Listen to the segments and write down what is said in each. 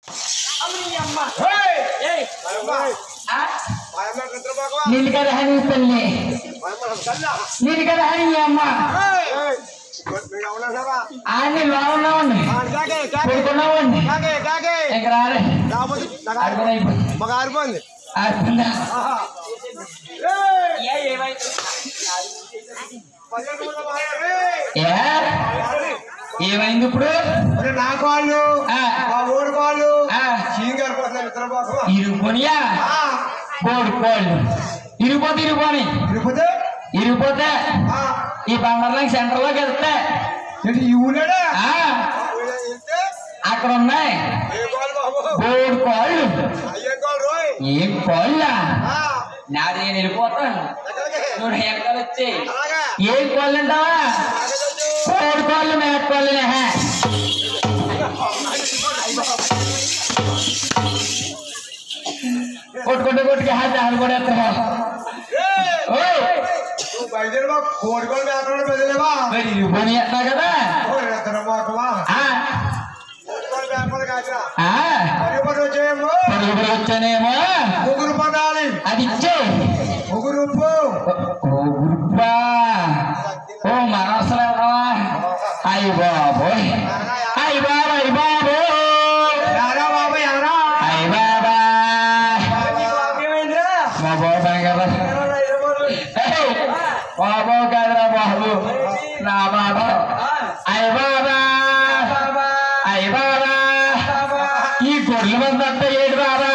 నిన్ను కదా హని తల్లి నిన్ను కదా హని అమ్మ ఆయన లోనున్నామండి పడుకున్నామండి ఇక రాలే అర్థం అయిపోయింది ఆరిపోయింది ఆడుతుందా ఏ ఏమైంది ఇప్పుడు నా కాళ్ళు ఆ, మా ఊరు కాళ్ళు ఆ, చీంగారిపోతున్నాయి ఇతర బాగా ఇరుగుపోనియా కోడి కోళ్ళు ఇరిగిపోతే ఇరిగిపోని తిరుపతి ఇరిగిపోతే ఆ, ఈ బంగారం సెంటర్లోకి వెళ్తే ఏంటి ఈ ఊరేడా ఆ, వెళ్తే అక్కడ ఉన్నాయి ఏ కాళ్ళు బాబు కోడి కోళ్ళు అయ్యే కాళ్ళు రోయ్ ఏం కోళ్ళా ఆ, నాది నేను వెళ్ళిపోతాను ఎక్కడికి నువ్వు వెనకాల వచ్చి అలాగా ఏం కోళ్ళు అంటావా కోడి కోళ్ళు మేక కోళ్ళనే హే. కొట్టుకుంటూ కొట్టుకు హాజీ అది కూడా ఎత్తరా ఓయ్ నువ్వు బయలుదేరవా కోడికోళ్ళు మేకలు బయలుదేరవా మరి ఇది పోనీ ఎత్తా కదా ఇతర బాకమా ఆ, కోడికోళ్ళు మేకలు కాదురా ఆ, పది పది వచ్చేయేమో పొరుగు పొరుగు వచ్చానేమో ముగ్గురు పడాలి అది ఇచ్చే ముగ్గురు ఉప్పు ఓ గురుబ్బా ఓ మనసలు ఎవరవా అయ్యి బాబోయ్ అయ్యి బాబా అయ్యి బాబో ఎవరా బాబు ఎవరా అయ్యి బాబా మా బాబు బంగారు ఏయ్, బాబు కాదురా బాబు నా బాబు అయ్య బాబా అయ్య బాబా ఈ గొడ్ల మంది అంతా ఏడు బాబా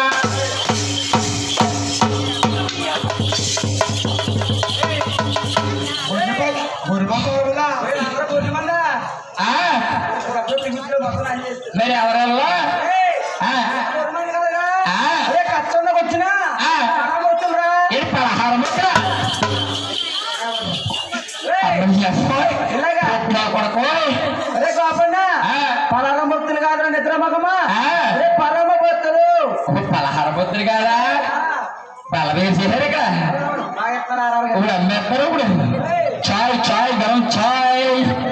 గురుబాబులా ఆ, మరి ఎవరెల్లా ఆ, ఆ, ఆ, ఏంటి పలహారం ఇక్కడ? అమ్మయ్య, పోయ్. నా కొడుకు. ఆ, పలానా భక్తులు కాదు నిద్ర మగమా ఆ, అదే పరమ భక్తులు ఒక పలహార పొత్తులు కాదా పలవేసేసారు ఇక్కడ బాగా ఎత్తున్నారా? ఇప్పుడు అమ్మేస్తారు ఇప్పుడు చాయ్ చాయ్ గరం చాయ్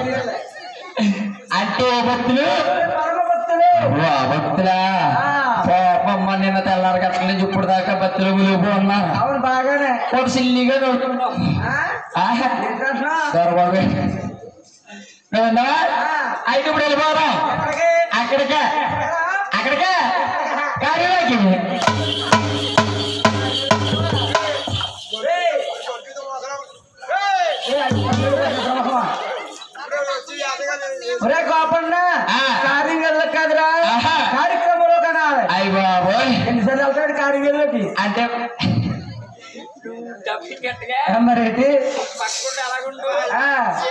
అంటే ఏ భక్తులు పరమ భక్తులు ఓ ఆ భక్తులా పాపమ్మ నిన్న తెల్లారి గట్ల నుంచి ఇప్పుడు దాకా భక్తులు విలువ ఉన్నారు అవును బాగానే ఒక సిల్లిగా నవ్వుతున్నాం ఆ? ఆహా ఏంటంటున్నా? దొరబాబు నువ్వున్నా అయితే ఇప్పుడు వెళ్ళిపోదాం ఎక్కడికి? అక్కడికే అక్కడికే కార్యలోకి ఏయ్! ఏ, అది పక్కన నిద్ర మగమా? ఒరే గోపన్న ఆ. కార్యంగల్లో కాదురా ఆహా. కార్యక్రమంలో కనాలి అయ్యి బాబోయ్ ఎన్నిసార్లు వెళ్తాడు కార్యంగల్లోకి అంటే మరి ఏంటి? ఆ.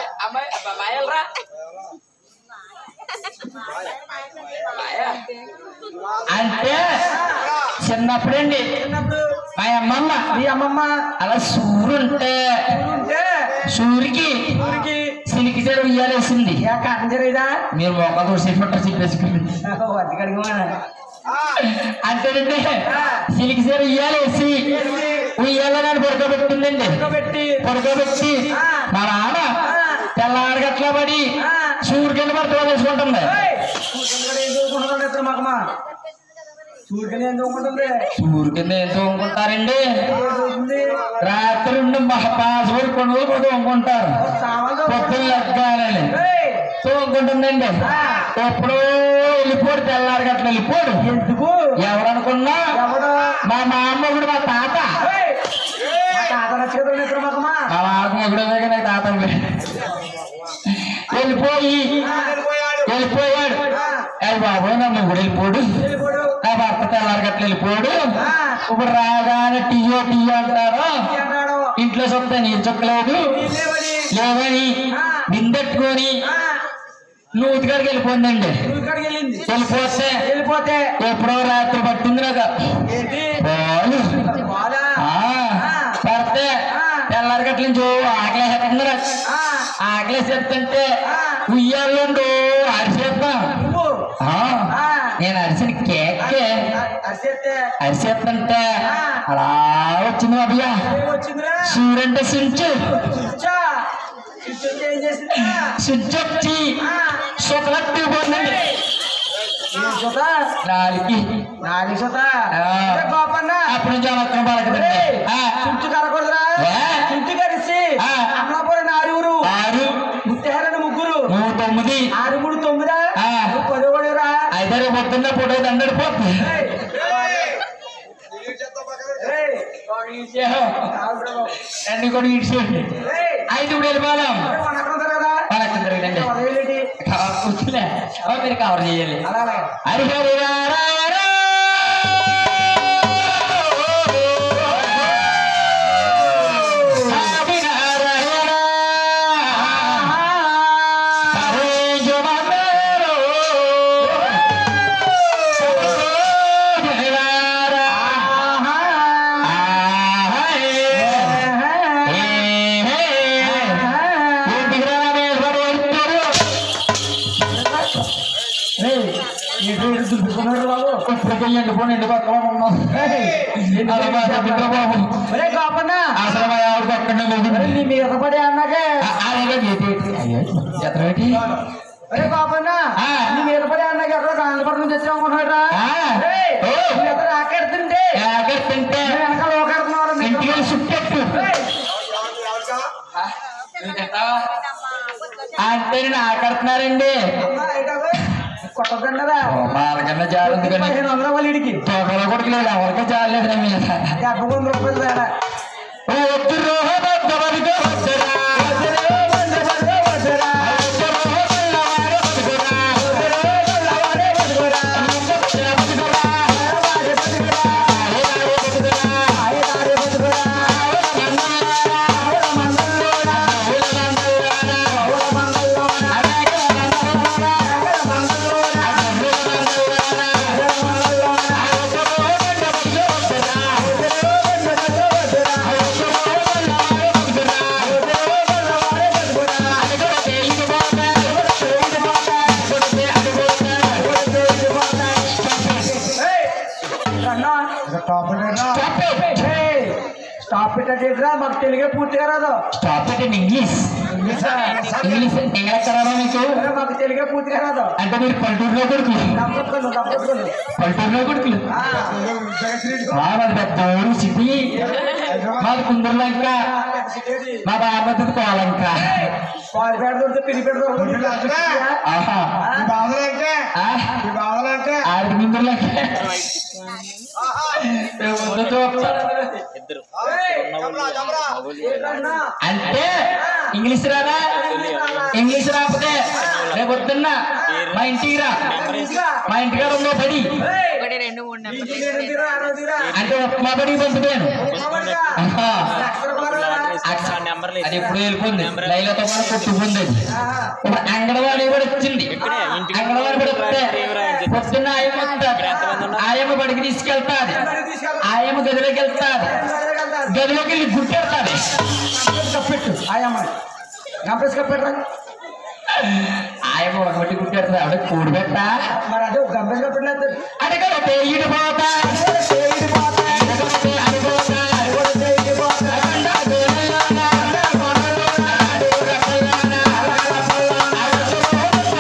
అంటే చిన్నప్పుడండి చిన్నప్పుడు మా అమ్మమ్మ మీ అమ్మమ్మ అలా సూర్యుంటే ఉంటే సూరికి ఊరికి సిలికి చెడు ఉయ్యాలేసింది యా కంజరిదా మీరు మొక్క దూసి పట్ట చెప్పేసుకుంది అడిగడిగా అంటేనండి సిలికి చెడు ఉయ్యాలేసి ఉయ్యాలని పడుకోబెట్టిందండి పెట్టి పడుకోబెట్టి మా నాన్న తెల్లారి గట్ల పడి సూర్యుని పడుతూ వేసుకుంటుంది ఏం చదువుకుంటున్నాడు ఇద్దరు మగమా సూర్యుని ఏం చదువుకుంటుంది సూర్యుని ఏం తోముకుంటారండి ఏం చదువుతుంది రాత్రి నుండి మహాపాసుపడి కొనుగోలు కూడా తోముకుంటారు సామాన్లు పొద్దున్న లెగ్గాలని ఏయ్! తోముకుంటుందండి ఎప్పుడో వెళ్ళిపోడు తెల్లారి గట్ల వెళ్ళిపోడు ఎందుకు ఎవరనుకున్నా ఎవడు మా మామగుడు మా తాత ఏయ్! మా తాత నచ్చుకుంటాడు ఇద్దరు మగమా మా మామగుడు నాకు తాత ఉంది. వెళ్ళిపోయి వెళ్ళిపోయాడు అయ్యి బాబు నా మొగుడు వెళ్ళిపోడు వెళ్ళిపోడు నా భర్త తెల్లారి గట్ల వెళ్ళిపోడు ఆ, ఇప్పుడు రాగానే టీయో టీయో అంటారు అంటాడు ఇంట్లో సొంత నీళ్ళు చుక్కలేదు లేవని లేవని బిందెట్టుకొని ఆ, నూతికాడికి వెళ్ళిపోయిందండి నువ్వు ఇక్కడికి వెళ్ళింది వెళ్ళిపోతే వెళ్ళిపోతే ఎప్పుడో రాత్రి పట్టింది నాకు ఏంటి పాలు బాధా ఆ, పడితే తెల్లారి గట్ల నుంచి ఓ ఆకలి వేస్తుంది నాకు. ఆ, ఆకలి చెప్తుంటే ఉయ్యాలండు అరిసేస్తాం నువ్వు ఆ, ఆ, నేను అరిసిన కేకే అరిసేస్తే అరిసేస్తుంటే అలా వచ్చింది బాబయ్య ఏమొచ్చిందిరా సూర్యంటే సుంచు చూచా చూచొచ్చి ఏం చేసిందిరా సుంచొచ్చి సుతలట్టు పోయిందండి ఏం సుత నాలుగు నాలుగు సుత ఆ. ఒరే గోపన్న అప్పుడు నుంచి అనొక్కన పలకదండి చుంచు కరకూడదురా ఏ? చుంచు కరిసి ఆ. అమలాపురం ఆరుగురు ఆరు ముత్తేరని ముగ్గురు మూడు తొమ్మిది ఆరు మూడు తొమ్మిదా ఆ. నువ్వు పదిహేడురా అయితే రేపు పొద్దున్న ఫోటో దండడి పోతుంది అన్ని కూడా ఇడిచేయండి ఐదు ఇప్పుడు వెళ్ళిపోదాం వాళ్ళకి తిరగండి కూర్చులే మీరు కవర్ చేయాలి హరి హరి రా రా రా. హరి రా రా రా. హరే జమనరో. హరి రా రా. ఆహా ఏ. ఏ హే. ఏంటి రా మేల్పడి వెళ్తున్నారు? ఇప్పటికెళ్ళండి పోనండి పక్కన ఉన్నాం అలా బాగా బిడ్డ బాబు ఒరే గోపన్న అసలు మా ఆవిడకి ఒక్కడే ఒరే మొగుడు. నీ మీద పడి అన్నాకే ఆ, అలాగే గీత ఏంటి? అయ్యో, ఎత్తడం ఏంటి? ఒరే గోపన్న ఆ. నీ మీద పడి అన్నాక ఎక్కడో కాంతపట్నం నుంచి వచ్చామనుకుంటున్నాడా ఆ. ఓ. ఆకెడుతుంటే ఏగెత్తుంటే వెనకాల ఒకడుతున్నారు ఇంటికి వెళ్ళి చుట్టెట్టు అంటే నేను ఆకడుతున్నారండి కొట్టదండరా వాళ్ళకన్నా జాలి ఉంది కానీ పదిహేను వందల వాళ్ళ ఇడికి తోకలో కొడుకులేదు ఎవరికి జాలేదు నా మీద డెబ్బై వంద రూపాయలు తేడా ఓ వద్దు రోహ బద్దవరిగా వద్దరా. వద్దరో బద్దవరిగా వద్దరా. వద్దరో బల్లవారే బతుకురా. వద్దరో బల్లవారే బతుకురా. వద్దరో బతుకురా. ఆయవారే బతుకురా. ఆయవారే బతుకురా. ఆయవారే బతుకురా. ఆవుల మందల్లోనా. ఆవుల మందల్లోనా. ఆవుల మందల్లోనా. అడగల మందల్లోనా. అడగల మందల్లోనా. అడగల మందల్లోనా. అడగల మందల్లోనా. వద్దరో బద్దవరిగా వద్దరా. వద్దరో బద్దవరిగా వద్దరా. వద్దరో బల్లవారే బతుకురా. వద్దరో బల్లవారే బతుకురా. అడగొడితే ఇది పోతా. అడగొడితే ఇది పోతా. అడగొడితే అది పోతా. అడగొడితే ఇది పోతా. అన్నా టాప్ రా Stop it. స్టాప్ పెట్టేట్రా మాకు తెలుగే పూర్తిగా రాదు Stop it in English. English ఎంగళెక్కరారా మీకు అరే, మాకు తెలుగే పూర్తిగా రాదు అంటే మీరు పల్లెటూరులో కొడుకులు దప్పొట్టుకోను దప్పొట్టుకోను పల్లెటూరులో కొడుకులు మా మాది పెద్ద ఊరు సిటీ మాది కుందర్లంక మా బాబద్దు కోలంక పాలు పెడదొరితే పిరి పెడతారు ఆహా ఈ బాధలంటే ఆ, ఈ బాధలంటే ఆడికి ముందర్లంక ముందు చూస్తాను. అంటే ఇంగ్లీష్ రాదా ఇంగ్లీష్ రాకపోతే రేపు వస్తున్న మా ఇంటికి రా మా ఇంటికి ఉందో పడి ఒకటి రెండు మూడు నెంబర్లు అంటే మా బడికి పంపుతాను ఆహా. ఆ నెంబర్ లేదు అది ఎప్పుడు వెళ్ళిపోయింది లైలతో కూడా కొట్టుకుంది అది ఇప్పుడు అంగన్వాడీ కూడా వచ్చింది అంగన్వాడీ కూడా వస్తే పొద్దున్న ఆయమ్మ వస్తుంది. ఆయమ్మ బడికి తీసుకెళ్తాది ఆయమ్మ గదిలోకి వెళ్తాది గదిలోకి వెళ్ళి గుట్టెడతాది కప్పెట్టు ఆయమ్మ కంపెస్ కప్పెట్టరా ఆయమ్మ ఒక బట్టి గుట్టెడతాది ఆవిడ కూడి పెట్ట మరి అదే కంపెస్ కప్పెట్లేదు అడగలతే ఈడిపోతా అడగలతే ఈడిపోతా అడగలతే అడిపోతా అడగలతే ఈడిపోతా అడండ గోనలోన అడండ గోనలోన అడుగు రకలోన అడగ రకలోన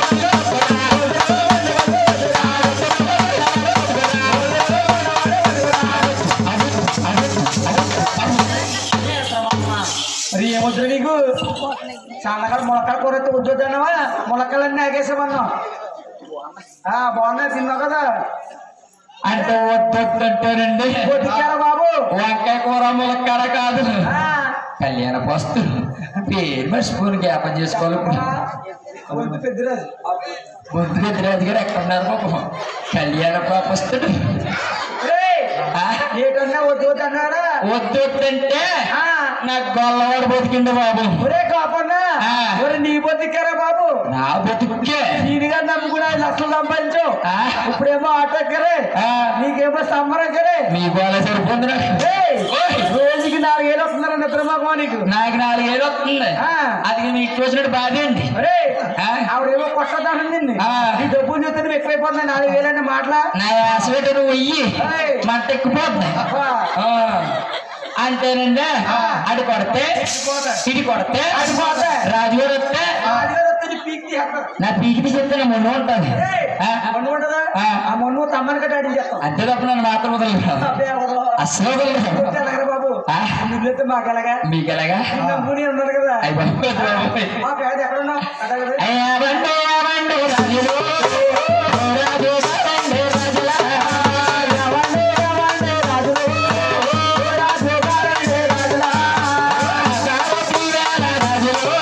మరి ఏమొద్దు నీకు సన్నకాడ ములక్కల కూర అయితే వద్దన్నావా ములక్కలన్నీ ఆగేసామన్నాం ఆ బాగున్నాయి తిన్నావు కదా అంటే వద్దొద్దంటారండి కొట్టించారా బాబు వంకాయ కూర ములక్కాడ కాదు ఆ, కళ్యాణ పోస్తు పేరు మర్చిపోను జ్ఞాపం చేసుకోవాలి వద్దు పెద్దరాజు బుద్ధి పెద్దరాజు గారు ఎక్కడున్నారు పాపం కళ్యాణ పాపస్తుడు రేయ్, ఆ? ఏటన్నా వద్దు వద్దు అన్నారా వద్దొద్దంటే ఆ, నాకు గొల్లవాడు బతికిండు బాబు ఒరే కాపన్నా ఆ. ఒరే నీ బతికారా బాబు నా బతుకే దీనిగా నమ్ముకున్నా ఐదు లక్షలు సంపాదించావు ఆ? ఇప్పుడేమో ఆటో ఎక్కరే ఆ, నీకేమో సమ్మర్ ఎక్కరే మీ గోళ సరిపోతుంది నాకు. ఏయ్, ఓయ్, రోజుకి నాలుగేళ్ళు వస్తున్నారా నిద్రమాకమా నీకు నాకు నాలుగేళ్ళు వస్తుంది ఆ. అది మీ ఇటు వచ్చినట్టు బాధే అండి ఒరే ఆ? ఆవిడేమో కొట్టదాను నిన్ను ఆ. నీ డబ్బులు చూస్తే నువ్వు ఎక్కువైపోతుంది నాలుగు వేలంటే మాటలా నా యాసవేట నువ్వు వెయ్యి ఏయ్. మంట ఎక్కిపోతుంది అబ్బా. ఆ, అంతేనండి ఆ. అటు కొడితే ఇటు కొడితే అటు పోతే. రాజుగారు వస్తే రాజుగారు వస్తే నీ పీక్ తీసేస్తారు నా పీకి తీసేస్తే మొన్న ఉంటుంది ఆ? మొన్ను ఉంటుందా ఆ. ఆ మొన్ను తమ్మని కట్టి అడిగి చేస్తాం అంతే తప్ప నన్ను మాత్రం వదలలేదు అబ్బే, వదలవు. అస్సలు వదలలేదు వద్దు ఎలాగరా బాబు ఆ? నువ్వులైతే మాకు ఎలాగా మీకు ఎలాగా నమ్ముని ఉన్నారు కదా అయ్యి బాబోయ్, బాబోయ్. ఆ పేద ఎక్కడున్నావు అడగదు అయ్యా బండే బండే రాజులు రాజు బండే రాజులా బండే బండే రాజులు రాజు బండే రాజులా సావతీరాల రాజులు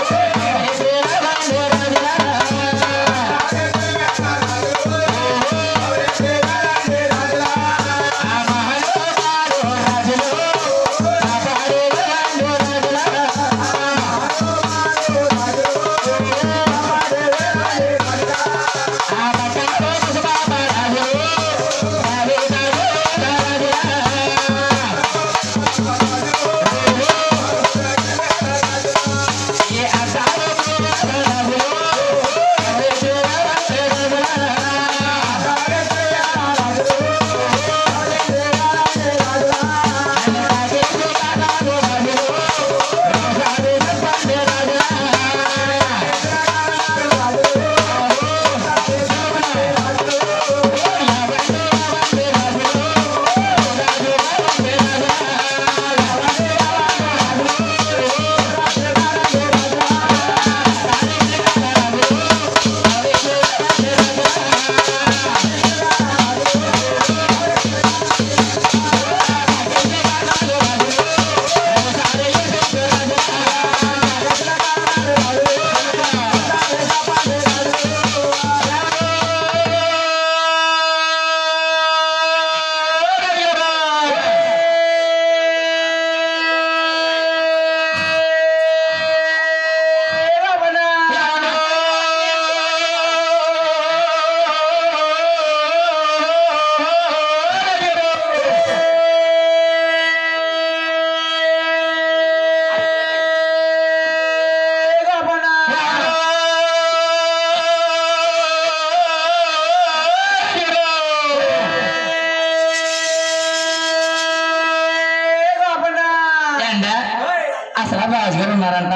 బండే రాజులా ఆ మహనోపాలు రాజులు ఆ పాడే బండే రాజులా ఏంట? అసలు ఆ రాజుగారు ఉన్నారంట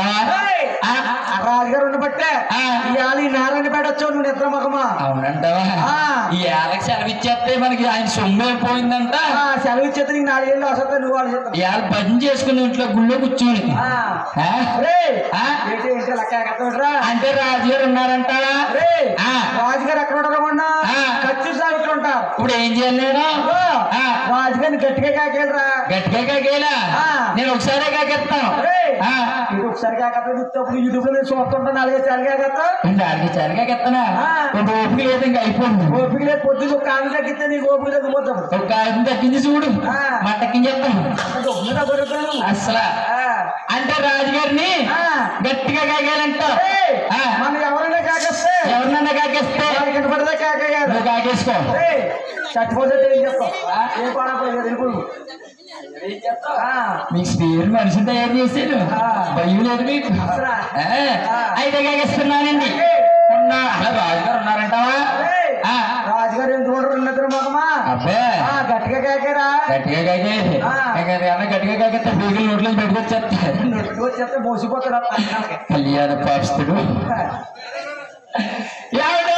ఆ, రాజుగారు ఉండబట్టే ఆ. ఇవాళ ఈ నారాయణ పెట్టచ్చు నువ్వు నిద్ర మగమా అవునంటావా ఆ. ఈ ఏళ్ళకి సెలవు ఇచ్చేస్తే మనకి ఆయన సొమ్ము అయిపోయిందంట ఆ, సెలవు ఇచ్చేది నీకు నాలుగేళ్ళు వస్తుంది నువ్వు వాళ్ళు చెప్తావు ఇవాళ భజన చేసుకుని ఇంట్లో గుళ్ళో కూర్చొని ఆ. ఆ? రేయ్, ఆ? ఏంటి ఏంటి లెక్క ఎక్కడరా అంటే రాజుగారు ఉన్నారంట రేయ్, ఆ. రాజుగారు ఎక్కడ ఉంటారకుండా ఆ. ఖర్చు సాగుతుంటారు ఇప్పుడు ఏం చేయాలి నేను ఆ. రాజుగారిని గట్టిగా కాకేళ్ళరా గట్టిగా కాకేలా ఆ. నేను ఒకసారి కాకెత్తాను రేయ్, ఆ. ఇది ఒకసారి కాకపోతే ఇప్పుడు యూట్యూబ్ లో నేను చూస్తుంటా నాలుగైదు సార్లు కాకత్తా దానికి చాలు కాకెత్తానా ఆ. ఒక ఓపిక లేదు ఇంకా అయిపోయింది ఓపిక లేదు పొద్దున్న ఒక కాలు తగ్గితే నీకు ఓపిక తగ్గిపోతాం ఒక కాగితం తగ్గించి చూడు ఆ. మట్టెక్కించేస్తాను గొప్పగా దొరుకుతాను అసలు అంటే రాజుగారిని ఆ. గట్టిగా కాకేయాలంట రేయ్, ఆ. మనం ఎవరైనా కాకేస్తే ఎవరినన్నా కాకేస్తే వాళ్ళకి కనపడదే కాకేయాలి నువ్వు కాకేసుకో రేయ్, చచ్చిపోతే ఏం చెప్తాం ఏం పాడపోలేదు వెళ్ళిపోయి ఆ, మీకు స్పీడ్ మనిషిని తయారు చేశాను ఆ. భయం లేదు మీకు అసలా? ఆ, ఆ. అయితే కాకేస్తున్నానండి ఉన్నా అలా రాజుగారు ఉన్నారంటావా రేయ్, ఆ. రాజుగారు ఎందుకు ఉండరు నిద్ర మగమా అబ్బే ఆ, గట్టిగా కాకేరా గట్టిగా కాకే ఆ. ఇంకా ఏమన్నా గట్టిగా కాకేస్తే బీగులు నోట్లో బయటకు వచ్చేస్తాయి నొట్టు వచ్చేస్తే మోసిపోతాడు ఆ పక్కనకి. కళ్యాణ పాపిస్తుడు ఎవడు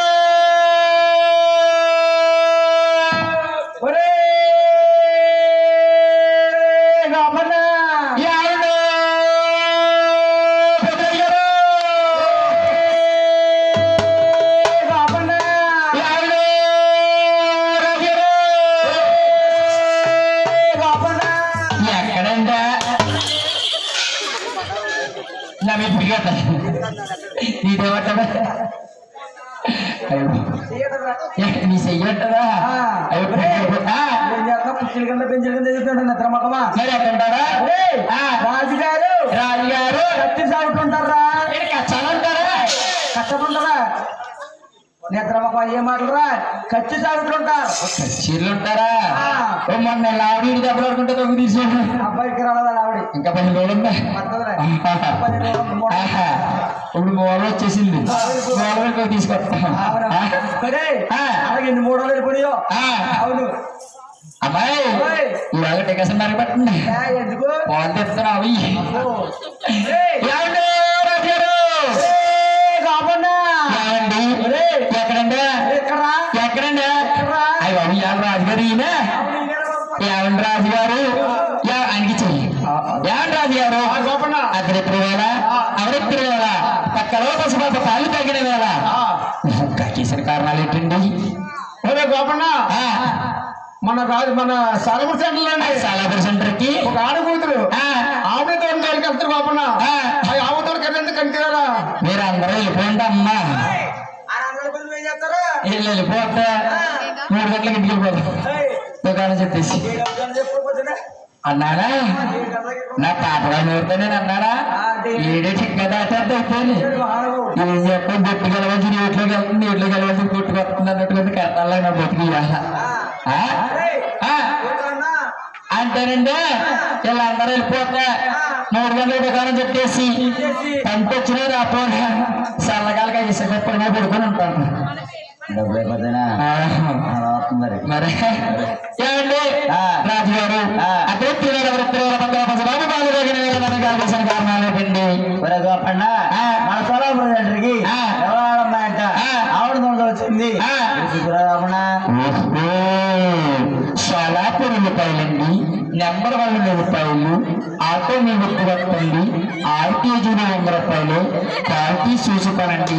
ఒరేయ్, రామన్న! ఎవడు పెద్దయ్యడు? ఒరేయ్, రామన్న! ఎవడు రవిడు? ఒరేయ్, రామన్న! ఎక్కడంట నా మీ పిగట నీదేమంటాడా అయ్యో చేయకరా. ఏ, నీ చెయ్యట్టదా ఆ. అయ్యో పిగట. ఆ, ఏం చేస్తున్నావు? కుర్చీల కింద బెంచుల కింద చెప్తాడు నిద్ర మగమా మరి ఎక్కడంటారా ఒరేయ్, ఆ. రాజుగారు రాజుగారు కత్తి సాగుతుంటారా ఇక్కడ కచ్చాలంటారా కష్టపడరా నిద్ర మగమా ఏ మాటలరా కత్తి సాగుతుంటారు చీరలు ఉంటారా ఆ. ఓ మొన్న లావడి దెబ్బలు ఆడుకుంటే తగ్గు తీసాడు అబ్బాయికి రాలేదా ఆవిడ ఇంకా పది రోజులు ఉందా పద్ధతిలే. ఆహా. పది రోజులు మూడు. ఆహా. ఇప్పుడు మూల వచ్చేసింది మూల వరకు తీసుకొస్తాం అవునా? ఆ? ఒరేయ్, ఆ. అలాగే ఎన్ని మూడు రోజులు వెళ్ళిపోయాయో ఆ. అవును అమ్మాయి ఓయ్. ఇవాళ టికెట్స్ మరగబెట్టండి ఏ, ఎందుకు పాలు తెస్తున్నా అవి ఓ. ఒరేయ్, ఏమండి రాజుగారు ఒరేయ్, రామన్న! మరి ఈయన ఏమండి రాజు గారు యా- ఆయనకి చెయ్యి ఏమండి రాజు గారు గోపన్న అద్దరిత్రి వేళ అవరిత్రి వేళ పక్కలో పసుపాప పాలు తగ్గిన వేళ కక్కేసిన కారణాలు ఏంటండి ఒరే గోపన్న ఆ, మన రాజు మన సరఫర్ సెంటర్ అండి సాలాపూర్ సెంటర్ కి ఒక ఆడకూతురు ఆ, ఆవిడ తోటి దగ్గరికి వెళ్తారు గోపన్న ఆ, ఆ ఆవిడ తోటి కదండి కంటిరా మీరు అందరూ వెళ్ళిపోండి అమ్మా ఏం చేస్తారా వెళ్ళి వెళ్ళిపోతే మూడు గంటలకు ఇంటికి వెళ్ళిపోతాం దుకాణం చెప్పేసి చెప్పకపోతే అన్నానా నా పాపగా నూరితే నేను అన్నానా ఏడే చిక్క దాచేద్దా అయిపోయింది ఏం చెప్పండి బొట్టు గెలవాల్సి నీటిలోకి వెళ్తుంది నీటిలోకి వెళ్ళవలసి కొట్టుకొస్తుంది అన్నట్టుగా కట్టాలి నా బొట్టుకి ఇవాళ ఆ? ఆ? అంటేనండి వీళ్ళందరూ వెళ్ళిపోతే మూడు గంటల దుకాణం చెప్పేసి పంట వచ్చినా రాపోయినా చల్లగాలిగా ఇసుకొప్పటిగా పడుకొని ఉంటాను డబ్బులు అయిపోతేనా ఆ. మరి మరి ఏమండి ఆ. రాజుగారు ఆ. అదే తిరగడ వృత్తిలో పక్కన పసరాలు బాగా కావాల్సిన కారణాలు ఏంటండి ఒరే గోపన్న ఆ. మన సోలాపురం సెంటర్కి ఆ. ఎవరు ఆడమ్మాయంట ఆ. ఆవిడ తోటి వచ్చింది ఆ. చూసుకురా గోపన్న సోలాపూర్ రూపాయలండి నెంబర్ వన్ రూపాయలు ఆటో మీ గుర్తు వస్తుంది ఆర్టీజీలు వంద రూపాయలు క్వాలిటీ చూసుకోనండి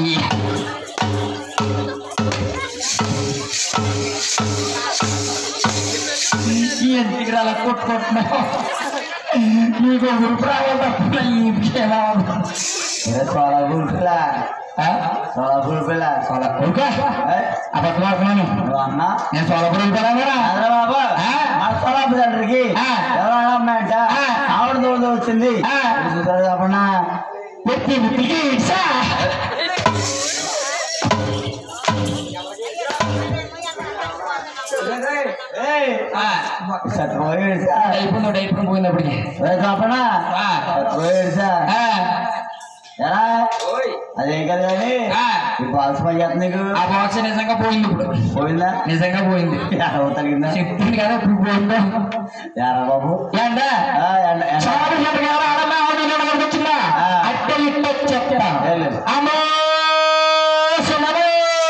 ఎందుకు అలా కొట్టుకుంటున్నావు నీకు గురుపు రావాలి తప్ప ఇంకేలా సోలాపూర్ పిల్ల ఆ? సోలాపూర్ పిల్ల సోలాపూర్ ఏ? అబద్ధం ఆడుతున్నాను నువ్వు అన్నా నేను సోలాపూర్ వెళ్ళిపోయాను కదా చంద్రబాబు ఆ. మన సోలాపూర్ సెంటర్కి ఆ. ఎవరు ఆడమ్మాయంట ఆ. ఆవిడ తోటి వచ్చింది ఆ. చూసుకురా గోపన్న వ్యక్తి వ్యక్తికి ఇచ్చా ఏయ్, సత్తుపోయి ఏడ్చా. అయిపోయింది అయిపోయింది పోయినప్పటికి ఒరే గోపన్న ఆ. సత్తుపోయి ఏడ్చా. ఆ, ఎలా అదేం కదా కానీ ఆ. ఈ బాల్స్ పని చేస్తుంది నీకు ఆ బాక్స్ నిజంగా పోయింది ఇప్పుడు పోయిందా నిజంగా పోయింది ఎడవ తగిలిందా చెప్తుంది కదా ఇప్పుడు పోయిందో ఎరా బాబు ఏంట ఆ, ఎండ- ఎండ. చాలా గంటలకు ఎవరు ఆడమ్మా ఆవిడ నిన్న వరకు వచ్చిందా ఆ. అట్ట ఇట్ట చెప్తా ఏం లేదు. అమ్మో సుమలో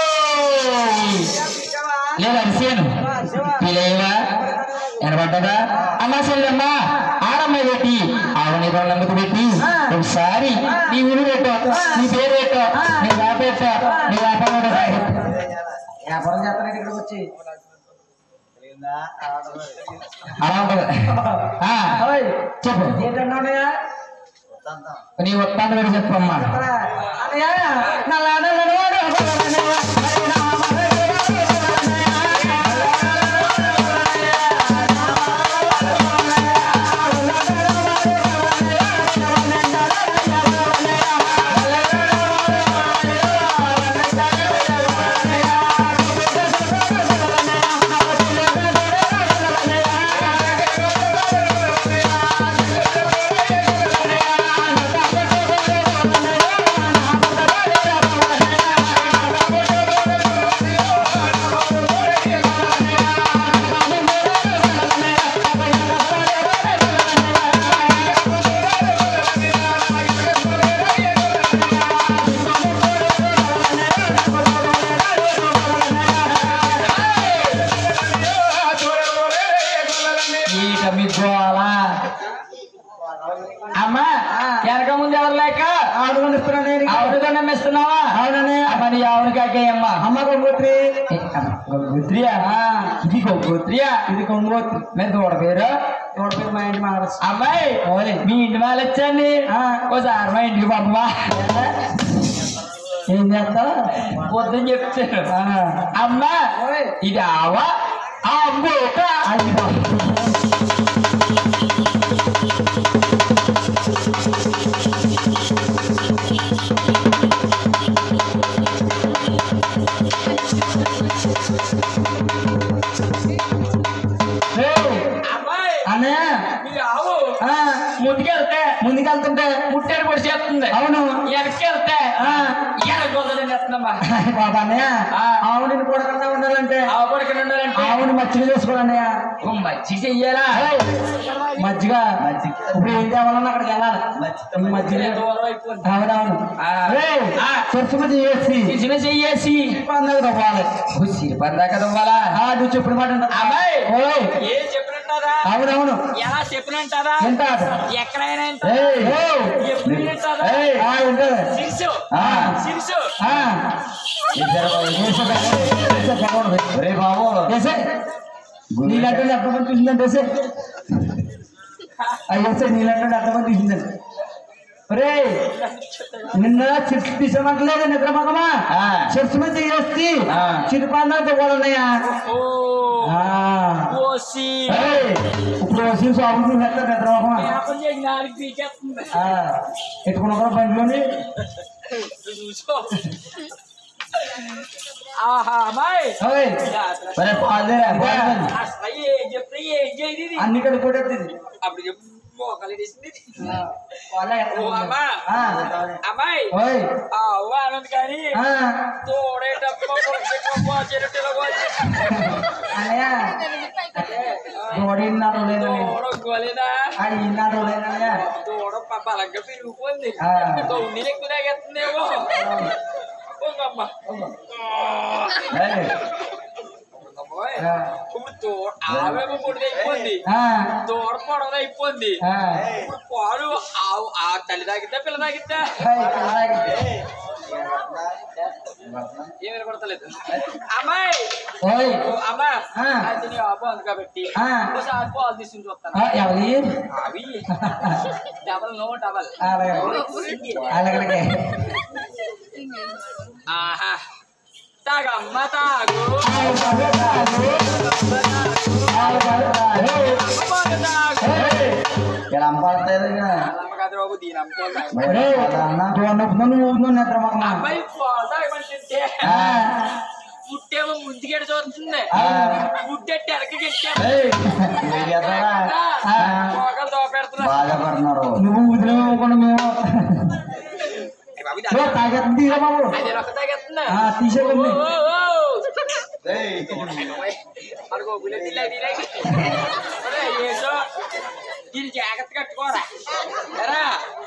లేదు అరిసేను పిలేవా వినబడ్డదా అమ్మా చెల్లెమ్మా ఆడమ్మ పెట్టి ఆవిడ నీ వాళ్ళందుకు పెట్టి ఒకసారి నీ ఊరు పెట్టు నీ పేరు పెట్టు నీ వ్యాపారం పెట్టు నీ వ్యాపారం పెట్టు. వ్యాపారం చేస్తానంటే ఇక్కడికి వచ్చి తగిలిందా? అలా ఉంటది ఆ, ఓయ్, చెప్పు ఏంటన్నా ఉన్నాయా? వద్దంటాం. నీ వస్తాను పెట్టి చెప్పమ్మా అన్నయ్య, నల్ల నల్లవాడు, ఈట మీ గోళ అమ్మా వెనక ముందు ఎవరు లేక ఆడుకొని ఇస్తున్నాను నేను ఆవిడతో నమ్మిస్తున్నావా అవుననే మరి ఆవిడ కాకేయమ్మా అమ్మ గొంగొత్రి గొగ్గుత్రియా ఇది గొగ్గుత్రియా ఇది గొంగొత్రి మీరు దూడ పేరు తోట పేరు మా ఇంటి మాడచ్చు అమ్మాయి మీ ఇంటి వాళ్ళు వచ్చండి ఆ. ఓసారి మా ఇంటికి పంపమా ఏం చేస్తావు పొద్దున్న చెప్తాను అమ్మా ఓయ్. ఇది ఆవా ఆ అమ్మోక అది బాబు. ఏయ్, అమ్మాయి అన్నయ్య ఇది ఆవు ఆ, ముందుకెళ్తే ముందుకెళ్తుంటే ముట్టాడు పొడి చేస్తుంది అవును వెనక్కి వెళ్తే ఆ. వెనక వందలు ఎత్తున్నామ్మా బాబా అన్నయ్య ఆ. ఆవుని కొడకుండా ఉండాలంటే ఆవు పడుకుని ఉండాలంటే ఆవుని మచ్చిగ చేసుకోవాలన్నయ్య ఓ మంచి చెయ్యాలా మజ్జిగ మజ్జిగ. ఇప్పుడు ఏం తేవాలన్నా అక్కడికి వెళ్ళాలి మజ్జిగ. ఈ మజ్జిగ దూరం అయిపోయింది అవునవును ఆ. ఆ. చర్చ మధ్య చేసి చిన్న చెయ్యేసి పందకు తవ్వాలి సిరిపందా కదా ఇవ్వాలా ఆ, నువ్వు చెప్పిన మాట వింటా. అమ్మాయి ఓయ్ ఏ చెప్పినట్టారా అవునవును ఎలా చెప్పినట్టారా వింటాడు ఎక్కడైనా ఏయ్, ఓయ్. ఎప్పుడు వింటారా ఏయ్, ఆ, వింటాడు. సిరిసు ఆ. సిరిసు ఆ. వేసే భగవాన్, వేసే భగవాన్, వేసే. ఒరే బాబు వేసే. నీలాంటి వాళ్ళు ఎంతమంది చూసిందంటే వేసే. ఆ వేసే నీలాంటి వాళ్ళు ఎంతమంది చూసిందండి ఒరే నిన్న చిప్స్ తీసామంటలేదు నిద్ర మగమా ఆ. చిప్స్ మీద చేసి ఆ. చిరుపాండాలతో కూడా ఉన్నాయా ఓ ఆ. ఓసి ఏయ్, ఇప్పుడు వచ్చి సాగు చూసేస్తారు నిద్ర మగమా వ్యాపారం చేసి నాలుగు పీకేస్తుంది ఎత్తుకున్న కూడా బండిలోని చూసుకో ఆహా అమ్మాయి ఓయ్, ఒరే పాలుదేరా పాలు అసలు ఏం చెప్తే ఏం చేయదు ఇది అన్ని కలిపి కొట్టేస్తుంది అప్పుడు చెప్పు మోకాలు వేసింది వాళ్ళే ఓ అమ్మా ఆ. అమ్మాయి ఓయ్ ఆ అవ్వ ఆనంద్ కానీ ఆ. తోడేటప్పుడు చెరటిలో అన్నయ్య దూడ ఇన్నాడు లేదని తోడలేదా అది ఇన్నాడు లేదన్నయ్య తోడ బలంగా పెరిగిపోయింది ఆ. తొమ్మిది ఎక్కువ తాగేస్తుందేమో ఉందమ్మ ఏయ్, అమ్మాయి, ఆ. ఇప్పుడు తోడ ఆవేమో పొడిది అయిపోయింది ఆ. దూడ పొడవది అయిపోయింది ఆ. ఇప్పుడు పాలు ఆవు ఆ తల్లి తాగిద్దా పిల్ల తాగిద్దా హై, అలాగే. ఏం వినపడతలేదు అమ్మాయి ఓయ్ ఓ అమ్మా ఆ. అది నీ ఆపు ఉంది కాబట్టి ఆ. ఒకసారి పాలు తీసుకుని చూస్తాను ఆ, ఎవరి అవి డబల్ నో డబల్ అలాగే అలాగే ఆహా తాగమ్మ తాగు అమ్మ తాగు ఇక్కడ అమ్మాడుతుంది అమ్మ కాదు బాబు దీని అమ్ముకోవాలి నువ్వు నిద్ర మగమా అమ్మాయి పాలు తాగమంటుంటే పుట్టేమో ముందుకెడు చూస్తుంది పుట్టెట్టి వెనక్కి మొగలు దోపెడుతున్నా బాధపడుతున్నారు నువ్వు వదిలేమనుకోండి మేము బాబు ఇది ఓ, తాగేస్తుంది తీరా బాబు అది ఒక తాగేస్తున్నా ఆ, తీసేయండి. ఓ, ఓ, ఓ. ఏయ్, మనకు బుల్లెట్ ఇలా ఇలా ఒరే, ఏసో దీని జాగ్రత్త కట్టుకోరా ఎరా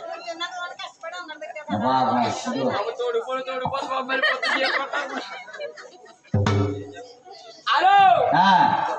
అబ్బా, అబ్బా, ఇదిగో. బాబు తోడుకోడు తోడుకోదు బొమ్మలు పొత్తు చేయకుంటారు హలో ఆ,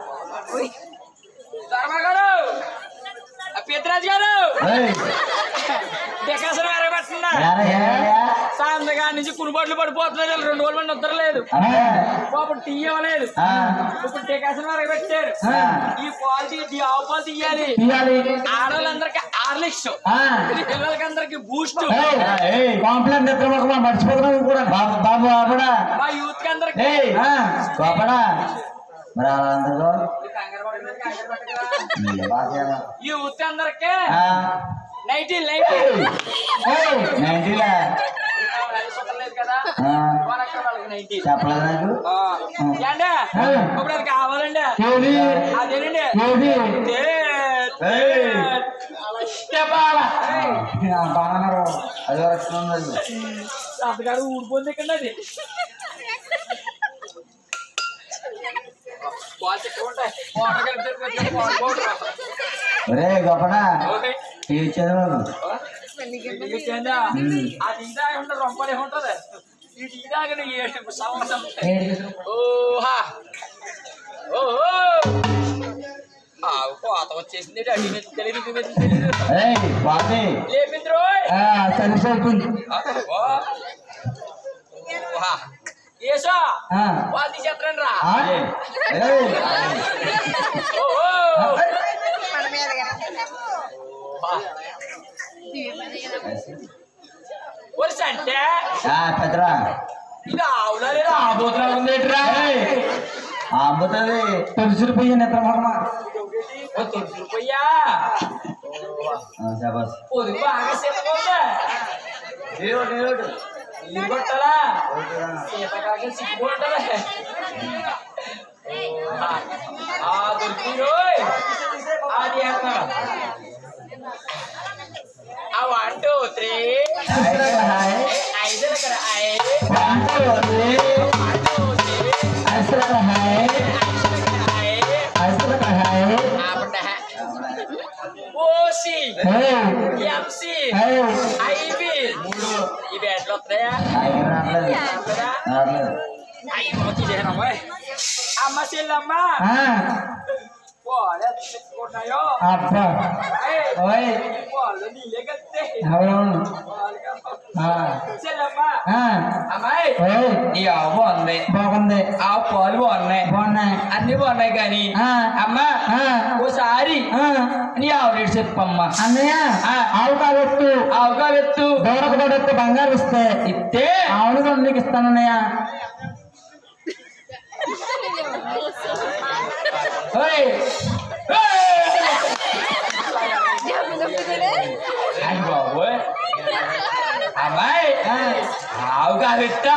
ధర్మ గారు ఆ పెద్దరాజు గారు ఏయ్, డెకాసన వేరబెట్టున్నా ఏరా, ఏరా? సాయంత్రగా నుంచి కురుబాట్లు పడిపోతున్నారు వీళ్ళు రెండు రోజులు నిద్ర లేదు అబ్బా, పాపం టీ ఇవ్వలేదు ఆ, ఇప్పుడు డెకాసన వేరబెట్టారు ఆ, ఈ పాలు తీ- ఈ ఆవు పాలు తీయాలి తీయాలి ఆడవాళ్ళందరికీ ఆర్లిక్స్ ఆ. పిల్లలకి అందరికి బూస్ట్ ఏయ్, ఏయ్, కాంప్లైంట్ నిద్ర మగమా మర్చిపోతున్నావు నువ్వు కూడా బాబు బాబు బాబుడా మా యూత్ కి అందరికి ఏయ్ ఆ. గొప్పడా మరి అందరూ కంగారు పడకండి, కంగారు పడకండి. బాగా యూత్ అందరికి ఆ, నైటీ నైటీ ఏయ్, నైన్టీలా లేదు కదా ఆ, వాళ్ళక్కడ వాళ్ళకి నైటీ చెప్పలేదు నాకు ఆ. ఏండి ఇప్పుడు అది కావాలండి ఏది అదేనండి ఏది ఏయ్. చెప్పాలా ఆ, బాగున్నారు అది వరకు ఉన్నది అంతగాడు ఊడిపోయింది ఇక్కడ అది బాల్ చెక్క ఉంటాయి వాటర్ కలిపి కొంచెం బాల్ పోతురా. ఒరే గొప్పడా ఓకే. టీవీ చదువు ఇది ఏందా? అది ఇదాక ఉంటే రొంపలే ఉంటది ఇది ఇదాక ఏడు సంవత్సరం ఓహా ఓహో ఆ, కోత వచ్చేసింది అడి మీద తెలియదు ఇది మీద తెలియదు ఏయ్ బాబీ లేపింది రోయ్ సరిసరిపోయింది ఓహా ఏసా ఆ. వాళ్ళు తీసేస్తారండి రా ఆ? ఏయ్ ఓహో వరుస అంటే ఆ పెద్దరా ఇది ఆవులా లేదా ఆబోతులా ఉంది ఏంట్రా? అమ్ముతుంది తొలిసిరిపోయి నిద్ర మగమా ఓ తొలుసులు పోయా శబాస్ పొదుగు బాగా సిద్ధంగా నీళ్ళు కొట్టాలా శీతకాలం సిగ్గుంటలే ఆ దొరికి అది వేస్తాను ఆ వన్ టూ త్రీ హాయ్ ఐదు దగ్గర ఐదు ఓసి ఏయ్, ఎంసి ఏయ్, ఐబి ఈ బ్యాట్లు వస్తాయా ఆయన రావట్లేదు రావట్లేదు అయ్యి తీసేనమ్మా అమ్మ చెల్లమ్మ ఆ, వాళ్ళు ఎత్తుకున్నాయో అబ్బా ఓయ్ వాళ్ళు నీళ్ళే కత్తే అవునవును ఆ, చెల్లమ్మ ఆ, అమ్మాయి ఓయ్ నీ ఆవు బాగుంది బాగుంది ఆ పాలు బాగున్నాయి బాగున్నాయి అన్ని బాగున్నాయి కానీ ఆ, అమ్మా ఆ, ఓసారి ఆ, నీ ఆవు రేటు చెప్పమ్మా అన్నయ్య ఆ. ఆవు కాబట్టు ఆవుగా వెత్తు దూరకు దూడెత్తు బంగారు ఇస్తే ఇస్తే ఆవును కూడా నీకు ఇస్తానన్నయ్య ఓయ్ అయ్య బాబోయ్ అమ్మాయి ఆవుగా వెత్తా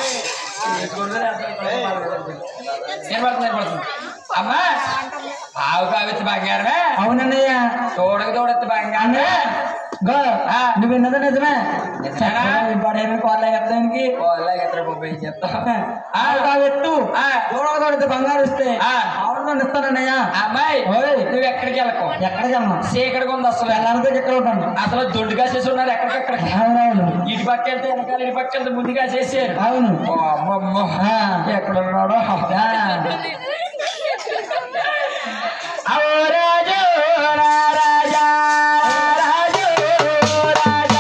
నేను పడుతుంది నేను పడుతుంది అమ్మా ఆవు కావచ్చు బంగారమే అవునన్నయ్య తోడకు తోడెత్తి బంగారమే అన్నయ్య గో ఆ. నువ్వు విన్నది నిజమే నిజమేనా? ఇంపాడేమి కోరలే చెప్తానికి వాళ్ళకి ఎత్ತರ బొబ్బై చెప్తా ఆవు కాబట్టు ఆ. దూరకు దూడెత్తు బంగారు ఇస్తే ఆ. ఆవును కూడా ఇస్తానన్నయ్య అమ్మాయి ఓయ్. నువ్వు ఎక్కడికి వెళ్ళకు ఎక్కడికి వెళ్ళను చీకటిగా ఉంది అసలు వెళ్ళాలంటే ఎక్కడ ఉంటాను అసలు దొడ్డుగా చేసి ఉన్నారు ఎక్కడికెక్కడికి అవునవును ఇటు పక్క వెళ్తే వెనకాల ఇటు పక్క వెళ్తే ముందుగా చేసారు అవును ఓ అమ్మమ్మ ఆ. ఎక్కడ ఉన్నాడో ఆ. అవో రాజు రా రాజా రాజు రాజా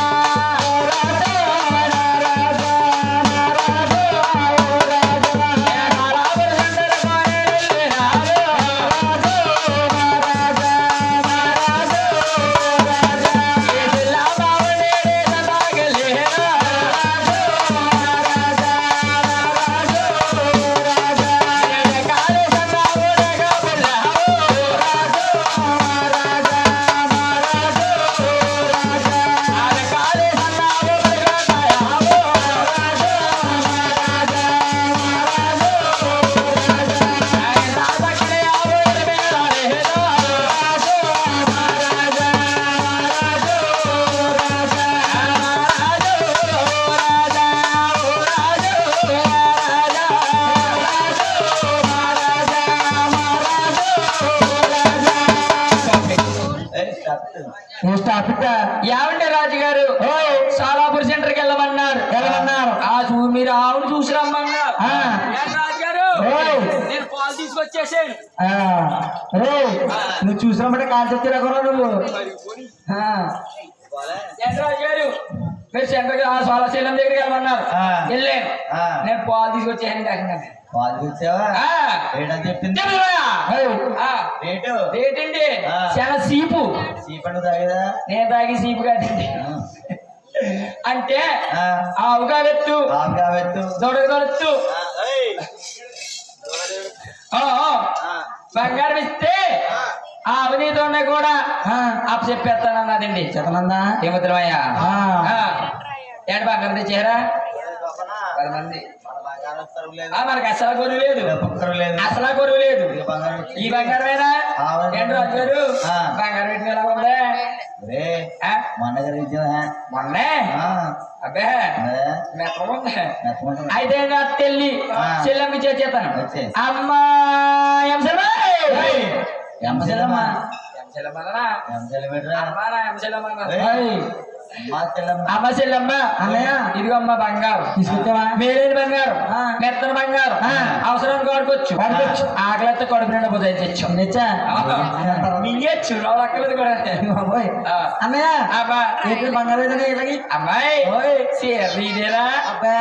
ఏయ్, స్టాప్. నువ్వు స్టాప్ ఇట్టా. ఏమంటే రాజుగారు సాలాపూర్ సెంటర్కి వెళ్ళమన్నారు వెళ్ళమన్నారు. ఆ చూ మీరు ఆవును చూసి రమ్మన్నారు ఆ. ఏం రాజుగారు ఓయ్. నేను పాలు తీసుకొచ్చేసాను ఆ, రే నువ్వు చూసినప్పుడే కాల్ చెప్తారా కూడా నువ్వు ఆ, ఏం రాజుగారు మీరు సెంటర్కి ఆ సోలాశీలం దగ్గరికి వెళ్ళమన్నారు ఆ. వెళ్ళాను ఆ. నేను పాలు తీసుకొచ్చేసాను కాకుండా పాలు తెచ్చావా ఆ. రేటని చెప్పింది చెప్తున్నాయా? ఏయ్, ఆ. రేటు ఏంటండి ఆ. చాలా సీపు చీపండు తాగేదా నేను తాగి సీపు కట్టింది అంటే ఆవుగా వెత్తు బాబు కావెత్తు దొడకు దొడచ్చు బంగారం ఇస్తే ఆ అవినీతి కూడా ఆ, అప్పు చెప్పేస్తాను అన్నదండి చెప్పనందా ఏముద్రమయ్యా ఆ. ఏంటి బంగారం తెచ్చారా పది మంది ఆ, మనకి అసలు గొరువు లేదు పక్కరు లేదు అసలు గొరువు లేదు ఇక బంగారం వచ్చి- ఈ బంగారమేనా అవును. ఏంటి రాజు గారు ఆ. బంగారం పెట్టి ఎలా ఉందే రే ఆ? మొన్న జరిగిందా మొన్నే అబ్బే మెత్తం ఉంది అయితే నా తెల్లి ఆ. చెల్లెమ్మ చేస్తాను వచ్చేయ్. అమ్మా ఎంసెలమ్మా ఎంసెలమ్మా ఎంసెలమ్మనా ఎంసెలమేట్రా అమ్మానా ఎంసెలమ్మనా ఏయ్, అమ్మా చెల్లమ్మ అమ్మ చెల్లమ్మ అన్నయ్య. ఇదిగో అమ్మ బంగారు తీసుకొచ్చావా మేలేని బంగారు ఆ. మెత్తన బంగారు ఆ. అవసరానికి వాడుకోవచ్చు వాడుకోవచ్చు. ఆకలితో కడుపు నిండా బుద్ధి తెచ్చు నిచ్చా మింగేచ్చు రావు అక్కలేదు కూడా బాబోయ్ ఆ. అన్నయ్య అమ్మా ఏంటి బంగారు ఏదైనా ఇలాగి అమ్మాయి ఓయ్. సీదేరా అబ్బా